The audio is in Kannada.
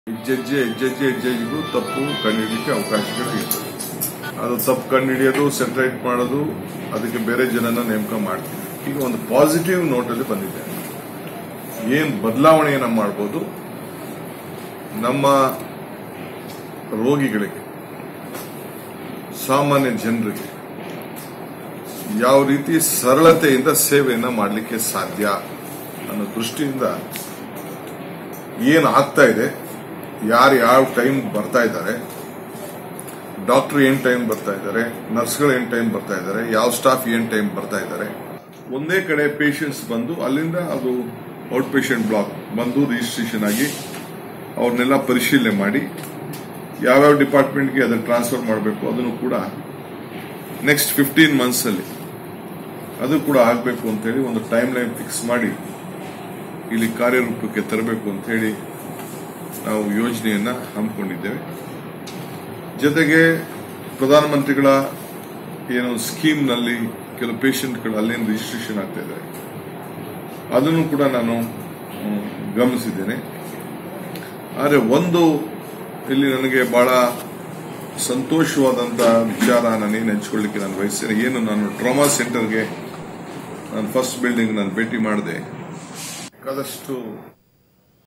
ಹೆಜ್ಜೆಜ್ಜೆ ಹೆಜ್ಜೆಜ್ಜೆ ಹೆಜ್ಜೆಜ್ಜಿಗೂ ತಪ್ಪು ಕಂಡುಹಿಡಿಯಲಿಕ್ಕೆ ಅವಕಾಶಗಳು ಇರ್ತದೆ ಅದು ತಪ್ಪು ಕಂಡುಹಿಡಿಯೋದು ಸೆಟ್ರೇಟ್ ಮಾಡೋದು ಅದಕ್ಕೆ ಬೇರೆ ಜನನ ನೇಮಕ ಮಾಡ್ತೀವಿ ಈಗ ಒಂದು ಪಾಸಿಟಿವ್ ನೋಟಲ್ಲಿ ಬಂದಿದೆ ಏನ್ ಬದಲಾವಣೆಯನ್ನ ಮಾಡ್ಬೋದು ನಮ್ಮ ರೋಗಿಗಳಿಗೆ ಸಾಮಾನ್ಯ ಜನರಿಗೆ ಯಾವ ರೀತಿ ಸರಳತೆಯಿಂದ ಸೇವೆಯನ್ನ ಮಾಡಲಿಕ್ಕೆ ಸಾಧ್ಯ ಅನ್ನೋ ದೃಷ್ಟಿಯಿಂದ ಏನ್ ಆಗ್ತಾ ಇದೆ ಯಾರು ಯಾವ ಟೈಮ್ ಬರ್ತಾ ಇದ್ದಾರೆ ಡಾಕ್ಟರ್ ಏನ್ ಟೈಮ್ ಬರ್ತಾ ಇದ್ದಾರೆ ನರ್ಸ್ಗಳು ಏನ್ ಟೈಮ್ ಬರ್ತಾ ಇದ್ದಾರೆ ಯಾವ ಸ್ಟಾಫ್ ಏನ್ ಟೈಮ್ ಬರ್ತಾ ಇದ್ದಾರೆ ಒಂದೇ ಕಡೆ ಪೇಷಂಟ್ಸ್ ಬಂದು ಅಲ್ಲಿಂದ ಅದು ಔಟ್ ಪೇಷಂಟ್ ಬ್ಲಾಕ್ ಬಂದು ರಿಜಿಸ್ಟ್ರೇಷನ್ ಆಗಿ ಅವ್ರನ್ನೆಲ್ಲ ಪರಿಶೀಲನೆ ಮಾಡಿ ಯಾವ್ಯಾವ ಡಿಪಾರ್ಟ್ಮೆಂಟ್ಗೆ ಅದನ್ನು ಟ್ರಾನ್ಸ್ಫರ್ ಮಾಡಬೇಕು ಅದನ್ನು ಕೂಡ ನೆಕ್ಸ್ಟ್ ಫಿಫ್ಟೀನ್ ಮಂತ್ಸ್ ಅಲ್ಲಿ ಅದು ಕೂಡ ಆಗಬೇಕು ಅಂತೇಳಿ ಒಂದು ಟೈಮ್ ಲೈನ್ ಫಿಕ್ಸ್ ಮಾಡಿ ಇಲ್ಲಿ ಕಾರ್ಯರೂಪಕ್ಕೆ ತರಬೇಕು ಅಂತ ಹೇಳಿ ನಾವು ಯೋಜನೆಯನ್ನ ಹಮ್ಮಿಕೊಂಡಿದ್ದೇವೆ ಜೊತೆಗೆ ಪ್ರಧಾನಮಂತ್ರಿಗಳ ಏನು ಸ್ಕೀಮ್ನಲ್ಲಿ ಕೆಲವು ಪೇಷಂಟ್ಗಳು ಅಲ್ಲೇನು ರಿಜಿಸ್ಟ್ರೇಷನ್ ಆಗ್ತಾ ಇದ್ದಾರೆ ಅದನ್ನು ಕೂಡ ನಾನು ಮ್, ಗಮನಿಸಿದ್ದೇನೆ ಆದರೆ ಒಂದು ಇಲ್ಲಿ ನನಗೆ ಬಹಳ ಸಂತೋಷವಾದಂತ ವಿಚಾರ ನಾನೇನು ಹಂಚ್ಕೊಳ್ಳಿಕ್ಕೆ ನಾನು ಬಯಸ್ತೇನೆ ಏನು ನಾನು ಟ್ರಾಮಾ ಸೆಂಟರ್ಗೆ ನಾನು ಫಸ್ಟ್ ಬಿಲ್ಡಿಂಗ್ ನಾನು ಭೇಟಿ ಮಾಡಿದೆ ಬೇಕಾದಷ್ಟು